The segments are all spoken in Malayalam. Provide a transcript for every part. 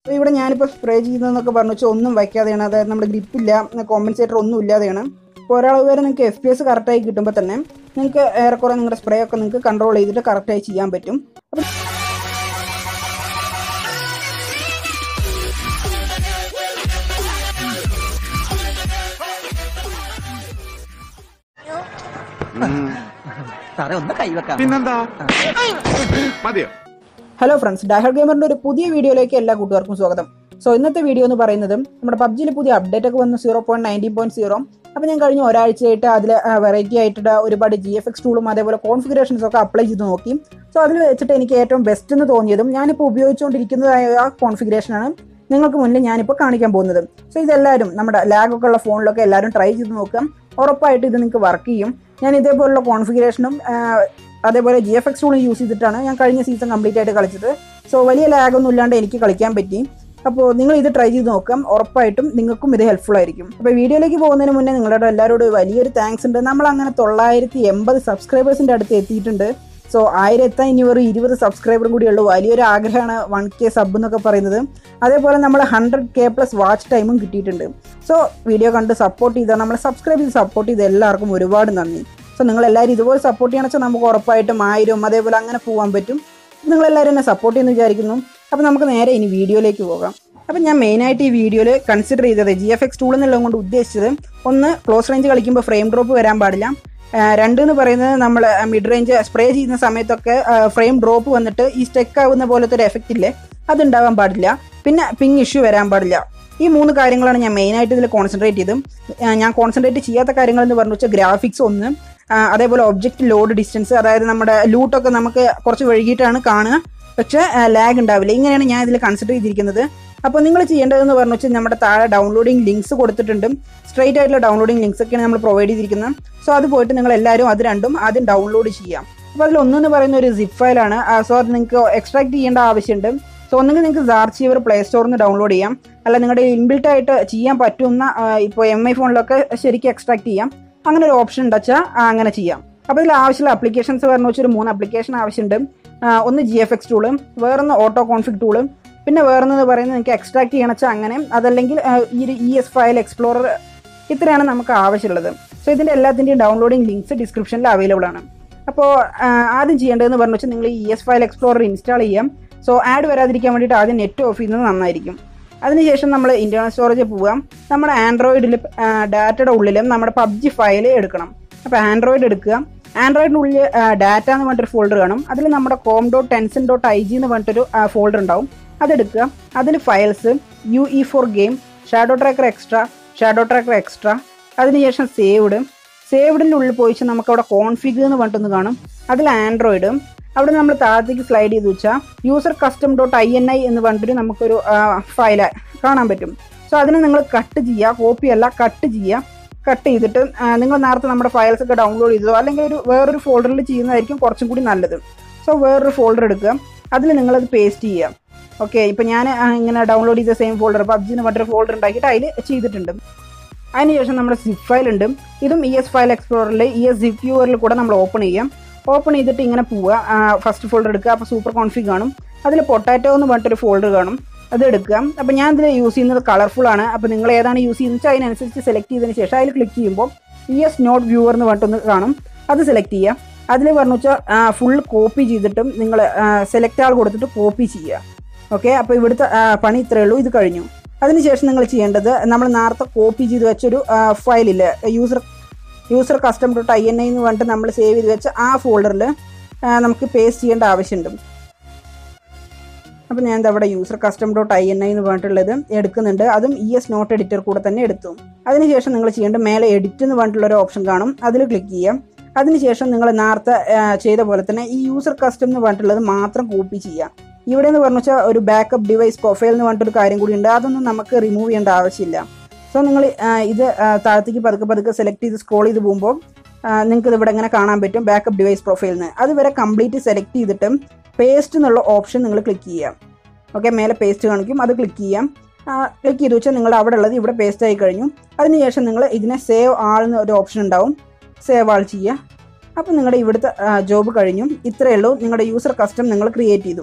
അപ്പോൾ ഇവിടെ ഞാനിപ്പോൾ സ്പ്രേ ചെയ്യുന്നതെന്നൊക്കെ പറഞ്ഞു വെച്ചാൽ ഒന്നും വയ്ക്കാതെയാണ് അതായത് നമ്മുടെ ഗ്രിപ്പില്ല കോമ്പൻസേറ്റർ ഒന്നും ഇല്ലാതെയാണ് അപ്പോൾ ഒരാൾ വരെ നിങ്ങൾക്ക് എഫ് പി എസ് കറക്റ്റായി കിട്ടുമ്പോൾ തന്നെ നിങ്ങൾക്ക് ഏറെക്കുറെ നിങ്ങളുടെ സ്പ്രേ ഒക്കെ നിങ്ങൾക്ക് കൺട്രോൾ ചെയ്തിട്ട് കറക്റ്റായി ചെയ്യാൻ പറ്റും അപ്പോൾ സാറേ ഒന്ന് കൈവെക്കാം പിന്നെന്താ മതിയോ ഹലോ ഫ്രണ്ട്സ് ഡാഹർ ഗെയിമറിന്റെ ഒരു പുതിയ വീഡിയോയിലേക്ക് എല്ലാ കൂട്ടുകാർക്കും സ്വാഗതം സോ ഇന്നത്തെ വീഡിയോ എന്ന് പറയുന്നത് നമ്മുടെ പബ്ജിയിൽ പുതിയ അപ്ഡേറ്റ് ഒക്കെ വന്നു zero point nineteen point zero അപ്പോൾ ഞാൻ കഴിഞ്ഞ ഒരാഴ്ചയായിട്ട് അതിൽ വെറൈറ്റി ആയിട്ട് ഒരുപാട് ജി എഫ് എക്സ് ടൂളും അതേപോലെ കോൺഫിഗറേഷൻസ് ഒക്കെ അപ്ലൈ ചെയ്ത് നോക്കി സോ അതിൽ വെച്ചിട്ട് എനിക്ക് ഏറ്റവും ബെസ്റ്റ് എന്ന് തോന്നിയതും ഞാനിപ്പോൾ ഉപയോഗിച്ചുകൊണ്ടിരിക്കുന്നതായ ആ കോൺഫിഗറേഷനാണ് നിങ്ങൾക്ക് മുന്നിൽ ഞാനിപ്പോൾ കാണിക്കാൻ പോകുന്നത് സോ ഇതെല്ലാവരും നമ്മുടെ ലാഗ് ഒക്കെ ഉള്ള ഫോണിലൊക്കെ എല്ലാവരും ട്രൈ ചെയ്ത് നോക്കാം ഉറപ്പായിട്ട് ഇത് നിങ്ങൾക്ക് വർക്ക് ചെയ്യും ഞാൻ ഇതേപോലുള്ള കോൺഫിഗറേഷനും അതേപോലെ G F X tool use ചെയ്തിട്ടാണ് ഞാൻ കഴിഞ്ഞ സീസൺ കംപ്ലീറ്റ് ആയിട്ട് കളിച്ചത് സോ വലിയ ലാഗൊന്നും ഇല്ലാണ്ട് എനിക്ക് കളിക്കാൻ പറ്റി അപ്പോൾ നിങ്ങൾ ഇത് ട്രൈ ചെയ്ത് നോക്കാം ഉറപ്പായിട്ടും നിങ്ങൾക്കും ഇത് ഹെൽപ്ഫുൾ ആയിരിക്കും അപ്പോൾ വീഡിയോയിലേക്ക് പോകുന്നതിന് മുന്നേ നിങ്ങളുടെ എല്ലാവരോടും വലിയൊരു താങ്ക്സ് ഉണ്ട് നമ്മൾ അങ്ങനെ തൊള്ളായിരത്തി എൺപത് സബ്സ്ക്രൈബേഴ്സിൻ്റെ അടുത്ത് എത്തിയിട്ടുണ്ട് സോ ആയിരം എത്താൻ ഇനി ഒരു ഇരുപത് സബ്സ്ക്രൈബറും കൂടി ഉള്ളൂ വലിയൊരു ആഗ്രഹമാണ് വൺ കെ സബ് എന്നൊക്കെ പറയുന്നത് അതേപോലെ നമ്മൾ ഹൺഡ്രഡ് കെ പ്ലസ് വാച്ച് ടൈമും കിട്ടിയിട്ടുണ്ട് സോ വീഡിയോ കണ്ട് സപ്പോർട്ട് ചെയ്താൽ നമ്മൾ സബ്സ്ക്രൈബ് ചെയ്ത് സപ്പോർട്ട് ചെയ്ത എല്ലാവർക്കും ഒരുപാട് നന്ദി സോ നിങ്ങൾ എല്ലാവരും ഇതുപോലെ സപ്പോർട്ട് ചെയ്യണമെന്ന് വെച്ചാൽ നമുക്ക് ഉറപ്പായിട്ടും ആയിരം അതേപോലെ അങ്ങനെ പോകാൻ പറ്റും നിങ്ങളെല്ലാവരും എന്നെ സപ്പോർട്ട് ചെയ്യുന്നു വിചാരിക്കുന്നു അപ്പോൾ നമുക്ക് നേരെ ഇനി വീഡിയോയിലേക്ക് പോകാം അപ്പം ഞാൻ മെയിനായിട്ട് ഈ വീഡിയോയിൽ കൺസിഡർ ചെയ്തത് ജി എഫ് എക്സ് ടൂൾ എന്നുള്ളത് കൊണ്ട് ഉദ്ദേശിച്ചത് ഒന്ന് ക്ലോസ് റേഞ്ച് കളിക്കുമ്പോൾ ഫ്രെയിം ഡ്രോപ്പ് വരാൻ പാടില്ല ആ, രണ്ട് എന്ന് പറയുന്നത് നമ്മൾ മിഡ് റേഞ്ച് സ്പ്രേ ചെയ്യുന്ന സമയത്തൊക്കെ ഫ്രെയിം ഡ്രോപ്പ് വന്നിട്ട് ഈ സ്റ്റെക്ക് ആവുന്ന പോലത്തെ ഒരു എഫക്റ്റ് ഇല്ലേ അതുണ്ടാവാൻ പാടില്ല പിന്നെ പിങ് ഇഷ്യൂ വരാൻ പാടില്ല ഈ മൂന്ന് കാര്യങ്ങളാണ് ഞാൻ മെയിനായിട്ട് ഇതിൽ കോൺസെൻട്രേറ്റ് ചെയ്തും ആ, ഞാൻ കോൺസെൻട്രേറ്റ് ചെയ്യാത്ത കാര്യങ്ങൾ എന്ന് പറഞ്ഞു വെച്ചാൽ ഗ്രാഫിക്സ് ഒന്ന് ആ, അതേപോലെ ഒബ്ജക്റ്റ് ലോഡ് ഡിസ്റ്റൻസ് അതായത് നമ്മുടെ ലൂട്ടൊക്കെ നമുക്ക് കുറച്ച് വൈകിട്ടാണ് കാണുക പക്ഷേ ലാഗ് ഉണ്ടാവില്ല ഇങ്ങനെയാണ് ഞാൻ ഇതിൽ കൺസിഡർ ചെയ്തിരിക്കുന്നത് അപ്പോൾ നിങ്ങൾ ചെയ്യേണ്ടതെന്ന് പറഞ്ഞു വെച്ചാൽ നമ്മുടെ താഴെ ഡൗൺലോഡിംഗ് ലിങ്ക്സ് കൊടുത്തിട്ടുണ്ട് സ്ട്രൈറ്റ് ആയിട്ടുള്ള ഡൗൺലോഡിംഗ് ലിങ്ക്സ് ഒക്കെയാണ് നമ്മൾ പ്രൊവൈഡ് ചെയ്തിരിക്കുന്നത് സോ അത് പോയിട്ട് നിങ്ങൾ എല്ലാവരും അത് രണ്ടും ആദ്യം ഡൗൺലോഡ് ചെയ്യാം അപ്പോൾ അതിൽ ഒന്നെന്ന് പറയുന്ന ഒരു സിപ്പ് ഫയലാണ് സോ അത് നിങ്ങൾക്ക് എക്സ്ട്രാക്ട് ചെയ്യേണ്ട ആവശ്യമുണ്ട് സോ ഒന്നെങ്കിൽ നിങ്ങൾക്ക് സാർച്ചീവർ പ്ലേ സ്റ്റോറിൽ നിന്ന് ഡൗൺലോഡ് ചെയ്യാം അല്ല നിങ്ങളുടെ ഇൻബിൽട്ട് ആയിട്ട് ചെയ്യാൻ പറ്റുന്ന ഇപ്പോൾ എം ഐ ഫോണിലൊക്കെ ശരിക്കും എക്സ്ട്രാക്ട് ചെയ്യാം അങ്ങനെ ഒരു ഓപ്ഷൻ ഉണ്ടെച്ചാൽ അങ്ങനെ ചെയ്യാം അപ്പോൾ ഇതിൽ ആവശ്യമുള്ള അപ്ലിക്കേഷൻസ് പറഞ്ഞു വെച്ചാൽ ഒരു മൂന്ന് അപ്ലിക്കേഷൻ ആവശ്യമുണ്ട് ആ, ഒന്ന് ജി എഫ് എക്സ് ടൂള് വേറൊന്ന് ഓട്ടോ കോൺഫിഗ് ടൂള് പിന്നെ വേറൊന്ന് പറയുന്നത് നിങ്ങൾക്ക് എക്സ്ട്രാക്ട് ചെയ്യണം വെച്ചാൽ അങ്ങനെ അതല്ലെങ്കിൽ ആ, ഈ ഒരു ഇ എസ് ഫയൽ എക്സ്പ്ലോറർ ഇത്രയാണ് നമുക്ക് ആവശ്യമുള്ളത് സോ ഇതിൻ്റെ എല്ലാത്തിൻ്റെയും ഡൗൺലോഡിംഗ് ലിങ്ക്സ് ഡിസ്ക്രിപ്ഷനിൽ അവൈലബിൾ ആണ് അപ്പോൾ ആദ്യം ചെയ്യേണ്ടതെന്ന് പറഞ്ഞു വെച്ചാൽ നിങ്ങൾ E S file explorer install ചെയ്യാം സോ ആഡ് വരാതിരിക്കാൻ വേണ്ടിയിട്ട് ആദ്യം നെറ്റ് ഓഫ് ചെയ്യുന്നത് നന്നായിരിക്കും അതിനുശേഷം നമ്മൾ ഇന്റേണൽ സ്റ്റോറേജ് പോവാം നമ്മുടെ ആൻഡ്രോയിഡിൽ ഡാറ്റയുടെ ഉള്ളിലും നമ്മുടെ പബ്ജി ഫയൽ എടുക്കണം അപ്പോൾ ആൻഡ്രോയിഡ് എടുക്കുക ആൻഡ്രോയിഡിൻ്റെ ഉള്ളിൽ ഡാറ്റ എന്ന് പറഞ്ഞിട്ടൊരു ഫോൾഡർ കാണും അതിൽ നമ്മുടെ com dot tencent dot I G എന്ന് പറഞ്ഞിട്ടൊരു ഫോൾഡർ ഉണ്ടാവും അതെടുക്കുക അതിൽ files U E four game shadow tracker extra shadow tracker extra അതിനുശേഷം സേവ്ഡ് സേവ്ഡിൻ്റെ ഉള്ളിൽ പോയിച്ച് നമുക്ക് അവിടെ കോൺഫിഗ് എന്ന് പറഞ്ഞിട്ടൊന്ന് കാണും അതിൽ ആൻഡ്രോയിഡ് അവിടെ നമ്മൾ താഴത്തേക്ക് സ്ലൈഡ് ചെയ്ത് വെച്ചാൽ user custom dot I N I എന്ന് പറഞ്ഞിട്ട് നമുക്കൊരു ഫയൽ കാണാൻ പറ്റും സോ അതിനെ നിങ്ങൾ കട്ട് ചെയ്യുക കോപ്പി അല്ല കട്ട് ചെയ്യുക കട്ട് ചെയ്തിട്ട് ആ, നിങ്ങൾ നേരത്തെ നമ്മുടെ ഫയൽസ് ഒക്കെ ഡൗൺലോഡ് ചെയ്തതോ അല്ലെങ്കിൽ ഒരു വേറൊരു ഫോൾഡറിൽ ചെയ്യുന്നതായിരിക്കും കുറച്ചും കൂടി നല്ലത് സോ വേറൊരു ഫോൾഡർ എടുക്കുക അതിൽ നിങ്ങളത് പേസ്റ്റ് ചെയ്യുക ഓക്കെ ഇപ്പം ഞാൻ ആ, ഇങ്ങനെ ഡൗൺലോഡ് ചെയ്ത സെയിം ഫോൾഡർ പബ്ജി എന്ന് പറഞ്ഞൊരു ഫോൾഡർ ഉണ്ടാക്കിയിട്ട് അതിൽ ചെയ്തിട്ടുണ്ട് അതിനുശേഷം നമ്മുടെ സിപ്പ് ഫയൽ ഉണ്ട് ഇതും ഇ എസ് ഫയൽ എക്സ്പ്ലോറിൽ ഇ എസ് സിപ്പ് വ്യൂവറിൽ കൂടെ നമ്മൾ ഓപ്പൺ ചെയ്യാം ഓപ്പൺ ചെയ്തിട്ട് ഇങ്ങനെ പോവുക ഫസ്റ്റ് ഫോൾഡർ എടുക്കുക അപ്പോൾ സൂപ്പർ കോൺഫിഗ് കാണും അതിൽ പൊട്ടാറ്റോ എന്ന് പറഞ്ഞിട്ടൊരു ഫോൾഡർ കാണും അത് എടുക്കുക അപ്പോൾ ഞാൻ ഇതിൽ യൂസ് ചെയ്യുന്നത് കളർഫുൾ ആണ് അപ്പോൾ നിങ്ങൾ ഏതാണ് യൂസ് ചെയ്യുന്നത് വെച്ചാൽ അതിനനുസരിച്ച് സെലക്ട് ചെയ്തതിന് ശേഷം അതിൽ ക്ലിക്ക് ചെയ്യുമ്പോൾ ഇ എസ് നോട്ട് വ്യൂവർ എന്ന് പറഞ്ഞിട്ടൊന്ന് കാണും അത് സെലക്ട് ചെയ്യുക അതിൽ പറഞ്ഞു വെച്ചാൽ ഫുൾ കോപ്പി ചെയ്തിട്ടും നിങ്ങൾ സെലക്ട് ആൾ കൊടുത്തിട്ട് കോപ്പി ചെയ്യുക ഓക്കെ അപ്പോൾ ഇവിടുത്തെ ആ, പണി ഇത്രയേ ഉള്ളൂ ഇത് കഴിഞ്ഞു അതിനുശേഷം നിങ്ങൾ ചെയ്യേണ്ടത് നമ്മൾ നേരത്തെ കോപ്പി ചെയ്ത് വെച്ചൊരു ഫയലില്ലേ user user custom dot I N I എന്ന് പറഞ്ഞിട്ട് നമ്മൾ സേവ് ചെയ്ത് വെച്ച ആ ഫോൾഡറിൽ നമുക്ക് പേസ്റ്റ് ചെയ്യേണ്ട ആവശ്യമുണ്ട് അപ്പോൾ ഞാൻ ദാ അവിടെ user custom dot I N I എന്ന് പറഞ്ഞിട്ടുള്ളത് എടുക്കുന്നുണ്ട് അതും ഇ എസ് നോട്ട് എഡിറ്റർ കൂടെ തന്നെ എടുത്തു അതിനുശേഷം നിങ്ങൾ ചെയ്യേണ്ട മേലെ എഡിറ്റ് എന്ന് പറഞ്ഞിട്ടുള്ള ഒരു ഓപ്ഷൻ കാണും അതിൽ ക്ലിക്ക് ചെയ്യാം അതിനുശേഷം നിങ്ങൾ നേരത്തെ ആ, ചെയ്ത പോലെ തന്നെ ഈ യൂസർ കസ്റ്റം എന്ന് പറഞ്ഞിട്ടുള്ളത് മാത്രം കോപ്പി ചെയ്യാം ഇവിടെ എന്ന് പറഞ്ഞു വെച്ചാൽ ഒരു ബാക്കപ്പ് ഡിവൈസ് പ്രൊഫൈൽ എന്ന് പറഞ്ഞിട്ടൊരു കാര്യം കൂടി ഉണ്ട് അതൊന്നും നമുക്ക് റിമൂവ് ചെയ്യേണ്ട ആവശ്യമില്ല സോ നിങ്ങൾ ഇത് ആ, താഴത്തേക്ക് പതുക്കെ പതുക്കെ സെലക്ട് ചെയ്ത് സ്ക്രോൾ ചെയ്ത് പോകുമ്പോൾ നിങ്ങൾക്ക് ഇത് ഇവിടെ ഇങ്ങനെ കാണാൻ പറ്റും ബാക്കപ്പ് ഡിവൈസ് പ്രൊഫൈലിന് അതുവരെ കംപ്ലീറ്റ് സെലക്ട് ചെയ്തിട്ട് പേസ്റ്റ് എന്നുള്ള ഓപ്ഷൻ നിങ്ങൾ ക്ലിക്ക് ചെയ്യാം ഓക്കെ മേലെ പേസ്റ്റ് കാണിക്കും അത് ക്ലിക്ക് ചെയ്യാം ക്ലിക്ക് ചെയ്ത് വെച്ചാൽ നിങ്ങൾ അവിടെ ഉള്ളത് ഇവിടെ പേസ്റ്റ് ആയി കഴിഞ്ഞു അതിനുശേഷം നിങ്ങൾ ഇതിനെ സേവ് ആൾ എന്ന ഒരു ഓപ്ഷൻ ഉണ്ടാവും സേവ് ആൾ ചെയ്യുക അപ്പോൾ നിങ്ങളുടെ ഇവിടുത്തെ ജോബ് കഴിഞ്ഞു ഇത്രയേ ഉള്ളൂ നിങ്ങളുടെ യൂസർ കസ്റ്റം നിങ്ങൾ ക്രിയേറ്റ് ചെയ്തു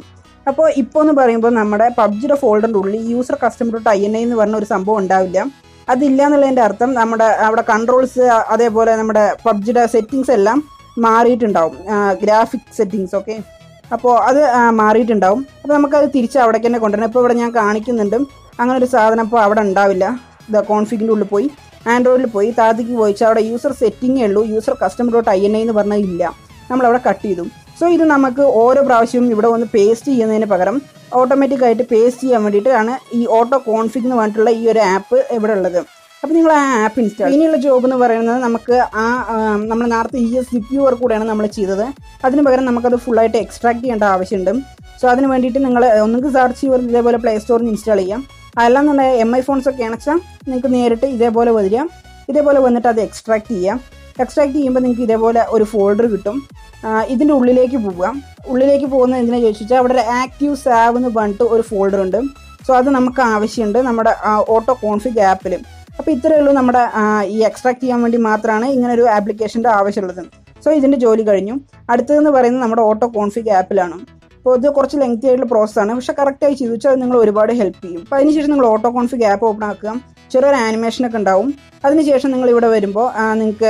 അപ്പോൾ ഇപ്പോൾ എന്ന് പറയുമ്പോൾ നമ്മുടെ പബ്ജിയുടെ ഫോൾഡറിൻ്റെ ഉള്ളിൽ user customer dot I N I എന്ന് പറഞ്ഞ ഒരു സംഭവം ഉണ്ടാവില്ല അതില്ല എന്നുള്ളതിൻ്റെ അർത്ഥം നമ്മുടെ അവിടെ കൺട്രോൾസ് അതേപോലെ നമ്മുടെ പബ്ജിയുടെ സെറ്റിങ്സ് എല്ലാം മാറിയിട്ടുണ്ടാവും ഗ്രാഫിക് സെറ്റിങ്സ് ഓക്കെ അപ്പോൾ അത് ആ, മാറിയിട്ടുണ്ടാവും അപ്പോൾ നമുക്കത് തിരിച്ച് അവിടേക്ക് തന്നെ കൊണ്ടുവരണം ഇപ്പോൾ ഇവിടെ ഞാൻ കാണിക്കുന്നുണ്ട് അങ്ങനെ ഒരു സാധനം ഇപ്പോൾ അവിടെ ഉണ്ടാവില്ല ഇത് കോൺഫിഗിൻ്റെ ഉള്ളിൽ പോയി ആൻഡ്രോയിഡിൽ പോയി താഴത്തേക്ക് പോയിച്ചാൽ അവിടെ യൂസർ സെറ്റിങ്ങേ ഉള്ളൂ user customer dot I N I എന്ന് പറഞ്ഞാൽ ഇല്ല നമ്മളവിടെ കട്ട് ചെയ്തു സോ ഇത് നമുക്ക് ഓരോ പ്രാവശ്യവും ഇവിടെ വന്ന് പേസ്റ്റ് ചെയ്യുന്നതിന് പകരം ഓട്ടോമാറ്റിക് ആയിട്ട് പേസ്റ്റ് ചെയ്യാൻ വേണ്ടിയിട്ടാണ് ഈ ഓട്ടോ കോൺഫിഗ് എന്ന് പറഞ്ഞിട്ടുള്ള ഈ ഒരു ആപ്പ് ഇവിടെ ഉള്ളത് അപ്പോൾ നിങ്ങൾ ആ ആപ്പ് ഇൻസ്റ്റാൾ ഇനിയുള്ള ജോബ് എന്ന് പറയുന്നത് നമുക്ക് ആ നമ്മൾ നേരത്തെ ഈ എസ് സിപ്യൂർ കൂടെയാണ് നമ്മൾ ചെയ്തത് അതിന് പകരം നമുക്കത് ഫുള്ളായിട്ട് എക്സ്ട്രാക്ട് ചെയ്യേണ്ട ആവശ്യമുണ്ട് സോ അതിന് വേണ്ടിയിട്ട് നിങ്ങൾ ഒന്നുകിൽ സെർച്ച് ചെയ്യുക ഇതേപോലെ പ്ലേ സ്റ്റോറിൽ നിന്ന് ഇൻസ്റ്റാൾ ചെയ്യാം അല്ലാന്നുണ്ടെങ്കിൽ എം ഐ ഫോൺസ് ഒക്കെ ആണെച്ചാൽ നിങ്ങൾക്ക് നേരിട്ട് ഇതേപോലെ വരിക ഇതേപോലെ വന്നിട്ട് അത് എക്സ്ട്രാക്ട് ചെയ്യാം എക്സ്ട്രാക്ട് ചെയ്യുമ്പോൾ നിങ്ങൾക്ക് ഇതേപോലെ ഒരു ഫോൾഡർ കിട്ടും ആ, ഇതിൻ്റെ ഉള്ളിലേക്ക് പോവുക ഉള്ളിലേക്ക് പോകുന്നത് എന്തിനാ ചോദിച്ചാൽ അവിടെ ഒരു ആക്റ്റീവ് സാവ് എന്ന് പറഞ്ഞിട്ട് ഒരു ഫോൾഡർ ഉണ്ട് സോ അത് നമുക്ക് ആവശ്യമുണ്ട് നമ്മുടെ ഓട്ടോ കോൺഫിഗ് ആപ്പിൽ അപ്പോൾ ഇത്രയേ ഉള്ളൂ നമ്മുടെ ആ, ഈ എക്സ്ട്രാക്ട് ചെയ്യാൻ വേണ്ടി മാത്രമാണ് ഇങ്ങനെ ഒരു ആപ്ലിക്കേഷൻ്റെ ആവശ്യമുള്ളത് സോ ഇതിൻ്റെ ജോലി കഴിഞ്ഞു അടുത്തതെന്ന് പറയുന്നത് നമ്മുടെ ഓട്ടോ കോൺഫിഗ് ആപ്പിലാണ് അപ്പോൾ ഇത് കുറച്ച് ലെങ്തി ആയിട്ടുള്ള പ്രോസസ് ആണ് പക്ഷേ കറക്റ്റായി ചെയ്തു വെച്ചാൽ അത് നിങ്ങൾ ഒരുപാട് ഹെൽപ്പ് ചെയ്യും അപ്പോൾ അതിനുശേഷം നിങ്ങൾ ഓട്ടോ കോൺഫിഗ് ആപ്പ് ഓപ്പൺ ആക്കുക ചെറിയൊരു ആനിമേഷൻ ഒക്കെ ഉണ്ടാവും അതിനുശേഷം നിങ്ങൾ ഇവിടെ വരുമ്പോൾ നിങ്ങൾക്ക്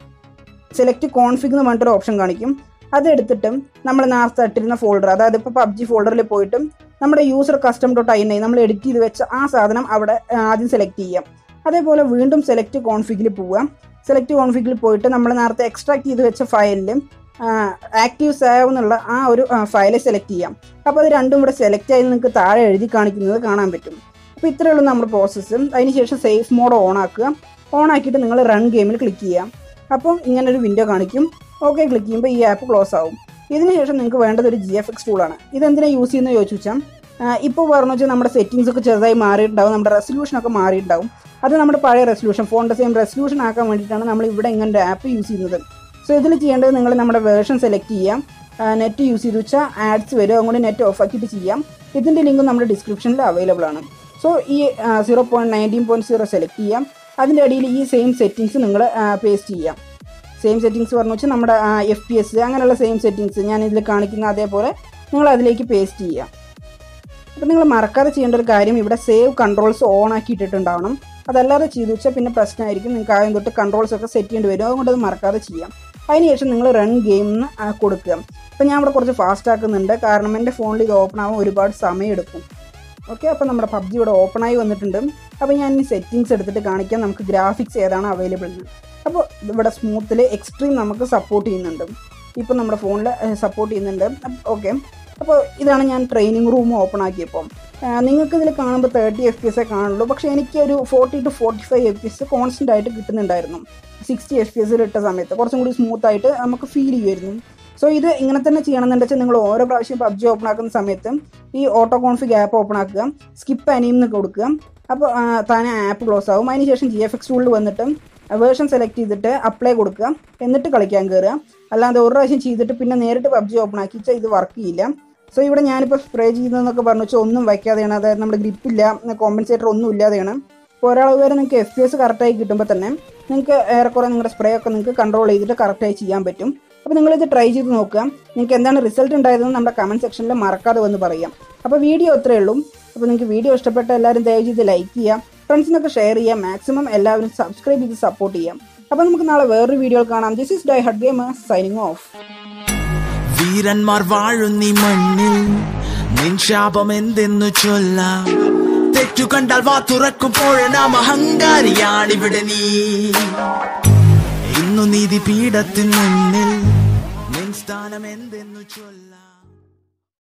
സെലക്ട് കോൺഫിഗ് എന്ന് പറഞ്ഞിട്ടൊരു ഓപ്ഷൻ കാണിക്കും അതെടുത്തിട്ട് നമ്മൾ നേരത്തെ ഇട്ടിരുന്ന ഫോൾഡർ അതായത് ഇപ്പോൾ പബ്ജി ഫോൾഡറിൽ പോയിട്ടും നമ്മുടെ യൂസർ കസ്റ്റം ഡോട്ട് ഐ നമ്മൾ എഡിറ്റ് ചെയ്ത് വെച്ച ആ സാധനം അവിടെ ആ, ആദ്യം സെലക്ട് ചെയ്യാം അതേപോലെ വീണ്ടും സെലക്ട് കോൺഫിഗിൽ പോവുക സെലക്ട് കോൺഫിഗിൽ പോയിട്ട് നമ്മൾ നേരത്തെ എക്സ്ട്രാക്ട് ചെയ്ത് വെച്ച ഫയലിൽ ആക്റ്റീവ് സേവ് എന്നുള്ള ആ ഒരു ഫയൽ സെലക്ട് ചെയ്യാം അപ്പോൾ അത് രണ്ടും ഇവിടെ സെലക്ട് ആയി നിങ്ങൾക്ക് താഴെ എഴുതി കാണിക്കുന്നത് കാണാൻ പറ്റും അപ്പോൾ ഇത്രയേ ഉള്ളൂ നമ്മുടെ പ്രോസസ്സ് അതിനുശേഷം സേഫ് മോഡ് ഓൺ ആക്കുക ഓൺ ആക്കിയിട്ട് നിങ്ങൾ റൺ ഗെയിമിൽ ക്ലിക്ക് ചെയ്യാം അപ്പോൾ ഇങ്ങനെ ഒരു വിൻഡോ കാണിക്കും ഓക്കെ ക്ലിക്ക് ചെയ്യുമ്പോൾ ഈ ആപ്പ് ക്ലോസ് ആവും ഇതിനുശേഷം നിങ്ങൾക്ക് വേണ്ടത് ഒരു ജി എഫ് എക്സ് ടൂളാണ് ഇതെന്തിനാണ് യൂസ് ചെയ്യുന്നത് ചോദിച്ചു വെച്ചാൽ ഇപ്പോൾ പറഞ്ഞു വെച്ചാൽ നമ്മുടെ സെറ്റിങ്സ് ഒക്കെ ചെറുതായി മാറിയിട്ടുണ്ടാവും നമ്മുടെ റെസൊല്യൂഷൻ ഒക്കെ മാറിയിട്ടുണ്ടാവും അത് നമ്മുടെ പഴയ റെസൊല്യൂഷൻ ഫോണിൻ്റെ സെയിം റെസൊല്യൂഷൻ ആക്കാൻ വേണ്ടിയിട്ടാണ് നമ്മൾ ഇവിടെ ഇങ്ങനെ ഒരു ആപ്പ് യൂസ് ചെയ്യുന്നത് സോ ഇതിൽ ചെയ്യേണ്ടത് നിങ്ങൾ നമ്മുടെ വേർഷൻ സെലക്ട് ചെയ്യാം നെറ്റ് യൂസ് ചെയ്ത് വെച്ചാൽ ആഡ്സ് വരും അതുകൊണ്ട് നെറ്റ് ഓഫ് ആക്കിയിട്ട് ചെയ്യാം ഇതിൻ്റെ ലിങ്ക് നമ്മുടെ ഡിസ്ക്രിപ്ഷനിൽ അവൈലബിൾ ആണ് സോ ഈ zero point nineteen point zero select ചെയ്യാം അതിൻ്റെ അടിയിൽ ഈ സെയിം സെറ്റിങ്സ് നിങ്ങൾ പേസ്റ്റ് ചെയ്യാം സെയിം സെറ്റിങ്സ് പറഞ്ഞു വെച്ചാൽ നമ്മുടെ എഫ് പി എസ് അങ്ങനെയുള്ള സെയിം സെറ്റിങ്സ് ഞാൻ ഇതിൽ കാണിക്കുന്ന അതേപോലെ നിങ്ങൾ അതിലേക്ക് പേസ്റ്റ് ചെയ്യാം അപ്പോൾ നിങ്ങൾ മറക്കാതെ ചെയ്യേണ്ട ഒരു കാര്യം ഇവിടെ സേവ് കൺട്രോൾസ് ഓൺ ആക്കി ഇട്ടിട്ടുണ്ടാവണം അതല്ലാതെ ചെയ്തു വെച്ചാൽ പിന്നെ പ്രശ്നമായിരിക്കും നിങ്ങൾക്ക് ആദ്യം തൊട്ട് കൺട്രോൾസ് ഒക്കെ സെറ്റ് ചെയ്യേണ്ടി വരും അതുകൊണ്ട് അത് മറക്കാതെ ചെയ്യാം അതിനുശേഷം നിങ്ങൾ റൺ ഗെയിം എന്ന് കൊടുക്കുക അപ്പോൾ ഞാൻ ഇവിടെ കുറച്ച് ഫാസ്റ്റ് ആക്കുന്നുണ്ട് കാരണം എൻ്റെ ഫോണിൽ ഇത് ഓപ്പൺ ആവാൻ ഒരുപാട് സമയം എടുക്കും ഓക്കെ അപ്പോൾ നമ്മുടെ പബ്ജി ഇവിടെ ഓപ്പൺ ആയി വന്നിട്ടുണ്ട് അപ്പോൾ ഞാൻ ഈ സെറ്റിങ്സ് എടുത്തിട്ട് കാണിക്കാം നമുക്ക് ഗ്രാഫിക്സ് ഏതാണ് അവൈലബിൾ എന്ന് അപ്പോൾ ഇവിടെ സ്മൂത്തിൽ എക്സ്ട്രീം നമുക്ക് സപ്പോർട്ട് ചെയ്യുന്നുണ്ട് ഇപ്പോൾ നമ്മുടെ ഫോണിൽ സപ്പോർട്ട് ചെയ്യുന്നുണ്ട് ഓക്കെ അപ്പോൾ ഇതാണ് ഞാൻ ട്രെയിനിങ് റൂം ഓപ്പൺ ആക്കിയപ്പോൾ നിങ്ങൾക്ക് ഇതിൽ കാണുമ്പോൾ തേർട്ടി എഫ് പി എസ് കാണുള്ളൂ പക്ഷേ എനിക്ക് ഒരു forty two forty five F P S constant ആയിട്ട് കിട്ടുന്നുണ്ടായിരുന്നു സിക്സ്റ്റി എഫ് പി എസിൽ ഇട്ട സമയത്ത് കുറച്ചും കൂടി സ്മൂത്ത് ആയിട്ട് നമുക്ക് ഫീൽ ചെയ്യുമായിരുന്നു സോ ഇത് ഇങ്ങനെ തന്നെ ചെയ്യണമെന്നുണ്ടെങ്കിൽ നിങ്ങൾ ഓരോ പ്രാവശ്യം പബ്ജി ഓപ്പൺ ആക്കുന്ന സമയത്ത് ഈ ഓട്ടോ കോൺഫിഗ് ആപ്പ് ഓപ്പൺ ആക്കുക സ്കിപ്പ് അനിയും എന്ന് കൊടുക്കുക അപ്പോൾ താനെ ആപ്പ് ക്ലോസ് ആവും അതിനുശേഷം ജി എഫ് എക്സ് ടൂളിൽ വന്നിട്ട് വേർഷൻ സെലക്ട് ചെയ്തിട്ട് അപ്ലൈ കൊടുക്കുക എന്നിട്ട് കളിക്കാൻ കയറുക അല്ലാതെ ഒരു പ്രാവശ്യം ചെയ്തിട്ട് പിന്നെ നേരിട്ട് പബ്ജി ഓപ്പൺ ആക്കി വെച്ചാൽ ഇത് വർക്ക് ചെയ്യില്ല സോ ഇവിടെ ഞാനിപ്പോൾ സ്പ്രേ ചെയ്യുന്നതെന്നൊക്കെ പറഞ്ഞു വെച്ചാൽ ഒന്നും വയ്ക്കാതെയാണ് അതായത് നമ്മുടെ ഗ്രിപ്പില്ല കോമ്പൻസേറ്റർ ഒന്നും ഇല്ലാതെയാണ് ഇപ്പോൾ ഒരാൾ വരെ നിങ്ങൾക്ക് എഫ് പി എസ് കറക്റ്റായി കിട്ടുമ്പോൾ തന്നെ നിങ്ങൾക്ക് ഏറെക്കുറെ നിങ്ങളുടെ സ്പ്രേ ഒക്കെ നിങ്ങൾക്ക് കൺട്രോൾ ചെയ്തിട്ട് കറക്റ്റായി ചെയ്യാൻ പറ്റും അപ്പോൾ നിങ്ങളിത് ട്രൈ ചെയ്ത് നോക്കുക നിങ്ങൾക്ക് എന്താണ് റിസൾട്ട് ഉണ്ടായതെന്ന് നമ്മുടെ കമൻറ്റ് സെക്ഷനിൽ മറക്കാതെ വന്ന് പറയാം അപ്പോൾ വീഡിയോ അത്രയേ ഉള്ളൂ അപ്പോൾ നിങ്ങൾക്ക് വീഡിയോ ഇഷ്ടപ്പെട്ട എല്ലാവരും ദയവ് ചെയ്ത് ലൈക്ക് ചെയ്യാം ഫ്രണ്ട്സിനൊക്കെ ഷെയർ ചെയ്യാം മാക്സിമം എല്ലാവരും സബ്സ്ക്രൈബ് ചെയ്ത് സപ്പോർട്ട് ചെയ്യാം അപ്പോൾ നമുക്ക് നാളെ വേറൊരു വീഡിയോ കാണാം this is die hard game signing off വീരന്മാർ വാഴുന്നീ മണ്ണിൽ നിൻ ശാപം എന്തെന്നു ചൊല്ലാം തെറ്റു കണ്ടാൽ വാ തുറക്കുമ്പോൾ നാം അഹങ്കാരിയാണിവിടെ നീ ഇന്നു നീതി പീഠത്തിൻ മുന്നിൽ നിൻ സ്ഥാനം എന്തെന്നു ചൊല്ലാം